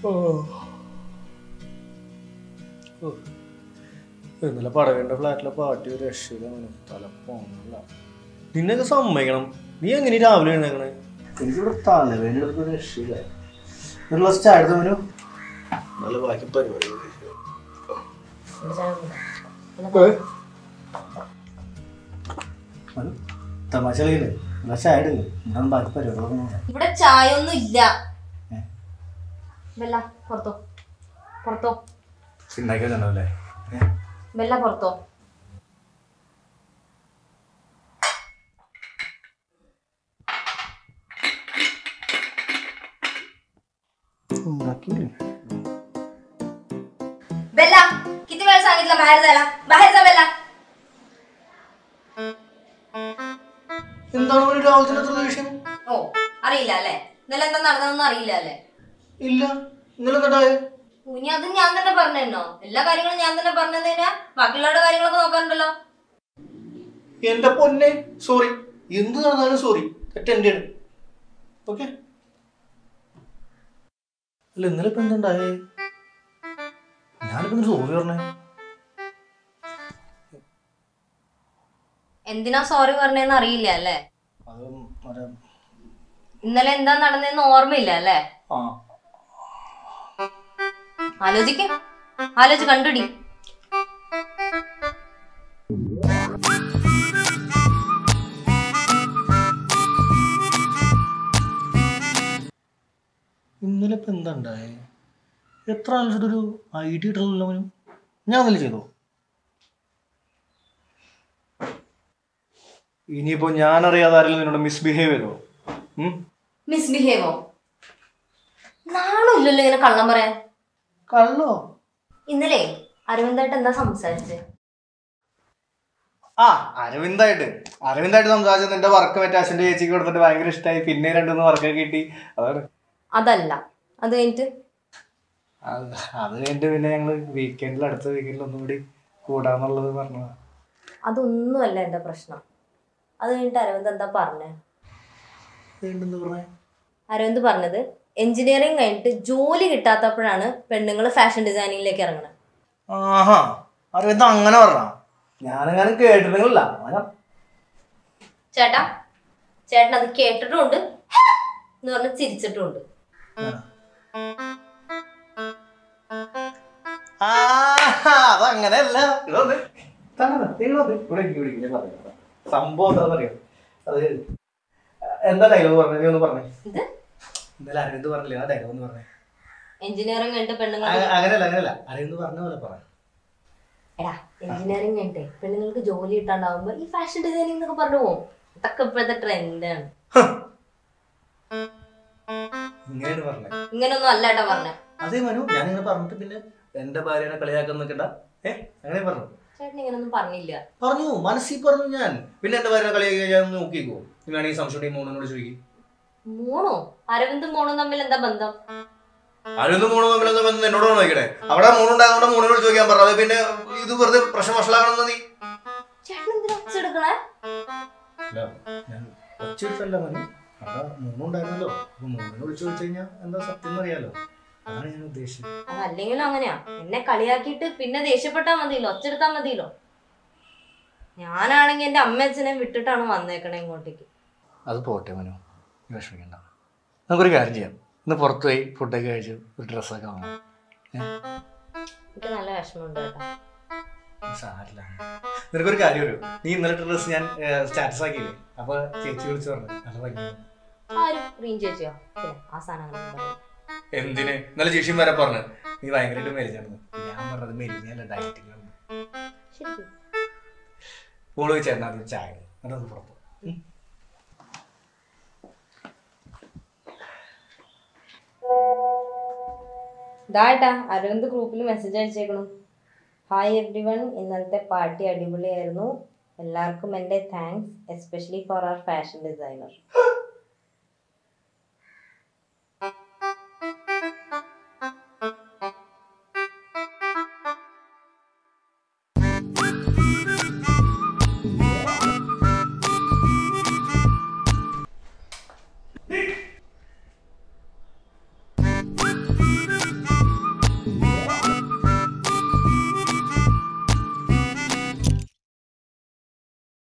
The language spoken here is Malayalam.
ഇന്നലെ പടവേണ്ട ഫ്ലാറ്റിലെ പാർട്ടി ഒരു രക്ഷയില്ല അവന് തലപ്പോണില്ല നിന്നൊക്കെ സമ്മതിക്കണം നീ എങ്ങനെ രാവിലെ എഴുന്നേക്കണേ എനിക്കിവിടെ തലവേദന എടുക്കുന്ന രക്ഷയില്ല ഒരു ഗ്ലാസ് ചായ എടുത്ത മനു നല്ല ബാക്കി പരിപാടികൾ മനു തമാശ കളിയില്ലേ ഗ്ലാസ് ചായ എടുക്കില്ലേ എന്താണ് ബാക്കി പരിപാടികളൊക്കെ നോക്കാം ഇവിടെ ചായ ഒന്നും ഇല്ല ഏ? ബെല്ല പുറത്തോ പുറത്തോ ഉണ്ടാക്കി വെച്ചിട്ടുണ്ടാവില്ലേ ബെല്ല പുറത്തോ ഉണ്ടാക്കിയില്ലേ बेला किती वेळ सांगितलं बाहेर जायला बाहेर जा बेला എന്താണ് ഒരു രാവിലത്തെ അത്ര വിഷയം ഓ അറിയില്ല അല്ലേ ഇന്നലെ എന്താ നടന്നതെന്ന് അറിയില്ല അല്ലേ ഇല്ല ഇന്നലെ എന്തായ ഇനി അത് ഞാൻ തന്നെ പറഞ്ഞോ എല്ലാ കാര്യങ്ങളും ഞാൻ തന്നെ പറഞ്ഞതിനാ ബാക്കിയുള്ളവരുടെ കാര്യങ്ങളൊക്കെ നോക്കാറുണ്ടല്ലോ എന്റെ പൊന്നെ സോറി എന്ത് നടന്നാലും സോറി തെറ്റ് എന്റെയാണ് ഓക്കെ അല്ല ഇന്നലെ ഇപ്പൊ എന്തുണ്ടായേ ഞാനിപ്പോ സോറി പറഞ്ഞേ എന്തിനാ സോറി പറഞ്ഞതെന്ന് അറിയില്ല അല്ലേ അത് മറ്റേ ഇന്നലെ എന്താ നടന്നതെന്ന് ഓർമ്മയില്ല അല്ലേ ആ ആലോചിക്ക ആലോചിച്ച് കണ്ടുപിടി ഇന്നലെ ഇപ്പൊ എന്താ ഉണ്ടായേ എത്ര ആലോചിച്ചിട്ടൊരു ഐഡിയ ഇട്ടുള്ളൂ അവനും ഞാൻ അതിൽ ചെയ്തോ ഇനിയിപ്പോ ഞാൻ അറിയാതെ ആരെങ്കിലും നിന്നോട് മിസ്ബിഹേവ് ചെയ്തോ ഉം? മിസ്ബിഹേവോ നാണമില്ലല്ലോ ഇങ്ങനെ കള്ളം പറയാൻ കള്ളോ ഇന്നലെ അരവിന്ദായിട്ട് എന്താ സംസാരിച്ചത് ആ അരവിന്ദായിട്ട് അരവിന്ദായിട്ട് സംസാരിച്ചത് നിന്റെ വർക്ക് മറ്റേ അശ്വന്റെ ചേച്ചിക്ക് കൊടുത്തിട്ട് ഭയങ്കര ഇഷ്ടമായി പിന്നെ രണ്ടുമൂന്ന് വർക്കൊക്കെ കിട്ടി അതാണ് അതല്ല അത് കഴിഞ്ഞിട്ട് അത് അത് കഴിഞ്ഞിട്ട് പിന്നെ ഞങ്ങള് വീക്കെൻഡിൽ അടുത്ത വീക്കെൻഡിൽ ഒന്നുകൂടി കൂടാന്നുള്ളത് പറഞ്ഞതാ അതൊന്നുമല്ല എന്റെ പ്രശ്നം അത് കഴിഞ്ഞിട്ട് അരവിന്ദ് എന്താ പറഞ്ഞേ വീണ്ടെന്ന് പറഞ്ഞേ അരവിന്ദ് പറഞ്ഞത് എഞ്ചിനീയറിംഗ് കഴിഞ്ഞിട്ട് ജോലി കിട്ടാത്തപ്പോഴാണ് പെണ്ണുങ്ങൾ ഫാഷൻ ഡിസൈനിങ്ങിലേക്ക് ഇറങ്ങുന്നത് ആഹാ അരവിന്ദ് അങ്ങനെ പറഞ്ഞ ഞാനെങ്ങാനും കേട്ടിട്ടുള്ള അങ്ങനെ ചേട്ടാ ചേട്ടൻ അത് കേട്ടിട്ടുമുണ്ട് എന്ന് പറഞ്ഞ് ചിരിച്ചിട്ടുമുണ്ട് ആ, അതങ്ങനെയല്ല ഇതൊന്ന് തന്നത്. ഇങ്ങോട്ട് ഇവിടെ ഇരിക്ക്, ഇവിടെ ഇരിക്ക്, ഞാൻ പറഞ്ഞുതരാം. സംഭവം എന്താണെന്നറിയോ അത് എന്താ ഡയലോഗ് പറഞ്ഞത് നീ ഒന്ന് പറഞ്ഞേ ഇത് ഇന്നലെ അരവിന്ദ് പറഞ്ഞില്ലേ ആ ഡയലോഗ് ഒന്ന് പറഞ്ഞേ എഞ്ചിനീയറിംഗ് കഴിഞ്ഞിട്ട് പെണ്ണുങ്ങൾ അ- അങ്ങനെയല്ല അങ്ങനെയല്ല അരവിന്ദ് പറഞ്ഞ പോലെ പറ എടാ എഞ്ചിനീയറിംഗ് കഴിഞ്ഞിട്ട് പെണ്ണുങ്ങൾക്ക് ജോലി കിട്ടാണ്ടാവുമ്പോ ഈ ഫാഷൻ ഡിസൈനിങ് എന്നൊക്കെ പറഞ്ഞു പോകും ഇതൊക്കെ ഇപ്പോഴത്തെ ട്രെൻഡാണ് ഇങ്ങനെയാണ് പറഞ്ഞത് ഇങ്ങനൊന്നും അല്ല ഏട്ടാ പറഞ്ഞേ അതേ മനു ഞാനിങ്ങനെ പറഞ്ഞിട്ട് പിന്നെ എന്റെ ഭാര്യനെ കളിയാക്കാൻ നിൽക്കണ്ട ഏ അങ്ങനെ പറഞ്ഞു ചേട്ടൻ ഇങ്ങനൊന്നും പറഞ്ഞില്ല പറഞ്ഞു മനസ്സിൽ പറഞ്ഞു ഞാൻ പിന്നെ എന്റെ ഭാര്യനെ കളിയാക്കി ഞാൻ ഒന്ന് നോക്കിക്കോ നീ വേണമെങ്കിൽ സംശയം മോനോട് ചോദിക്കും മോണോ അരവിന്ദും മോണും തമ്മിൽ എന്താ ബന്ധം ആരൊന്നും മൂന്ന് തമ്മിലൊന്ന് വന്ന് എന്നോട് നോക്കണേ അവിടെ മൂന്നുണ്ടായതുകൊണ്ട് മൂന്നിനോട് ചോദിക്കാൻ പറഞ്ഞു പിന്നെ ഇത് വെറുതെ പ്രശ്നം വഷളാകണമെന്ന് നീ ചേട്ടൻ എന്തിനാ ഒച്ചെടുക്കണേ അല്ല ഞാൻ ഒച്ചയിട്ടല്ല മനു അവിടെ മൂന്നുണ്ടായിരുന്നല്ലോ അപ്പൊ മൂന്നിനെ വിളിച്ചു ചോദിച്ചു കഴിഞ്ഞാൽ എന്താ സത്യം എന്നറിയാലോ അതാണ് ഞാൻ ഉദ്ദേശിച്ചത് അതല്ലെങ്കിലും അങ്ങനെയാ എന്നെ കളിയാക്കിയിട്ട് പിന്നെ ദേഷ്യപ്പെട്ടാ മതിയല്ലോ ഒച്ചെടുത്താ മതിയല്ലോ ഞാനാണെങ്കി എന്റെ അമ്മയച്ഛനെ വിട്ടിട്ടാണ് വന്നേക്കണേ ഇങ്ങോട്ടേക്ക് അത് പോട്ടെ മനു നീ വിഷമിക്കണ്ട നമുക്കൊരു കാര്യം ചെയ്യാം ഇന്ന് പുറത്ത് പോയി ഫുഡൊക്കെ കഴിച്ച് ഒരു ഡ്രസ്സൊക്കെ വാങ്ങാം എനിക്ക് നല്ല വിഷമമുണ്ട് കേട്ടോ സാരില്ല നിനക്കൊരു കാര്യം വരും നീ ഇന്നലെ ഡ്രസ്സ് ഞാൻ സ്റ്റാറ്റസ് ആക്കിയില്ലേ അപ്പൊ ചേച്ചി വിളിച്ചു പറഞ്ഞു നല്ല ഭംഗിയാണ് ആരും റീൻ ചേച്ചിയോ പിന്നെ ആ സാധനം അങ്ങനെ പറയും എന്തിന് ഇന്നലെ ചേച്ചിയും വരെ പറഞ്ഞു നീ ഭയങ്കരമായിട്ട് മെലിഞ്ഞായിരുന്നു ഞാൻ പറഞ്ഞത് മെലിഞ്ഞല്ല ഡയറ്റിംഗ് ശരി മോള് ചേട്ടൻ ആദ്യം ചായ എന്നിട്ട് പുറത്തു ഇതായിട്ടാ അരവിന്ദ് ഗ്രൂപ്പിൽ മെസ്സേജ് അയച്ചേക്കണം ഹായ് എവ്രി വൺ ഇന്നലത്തെ പാർട്ടി അടിപൊളിയായിരുന്നു എല്ലാവർക്കും എൻ്റെ thanks especially for our fashion designer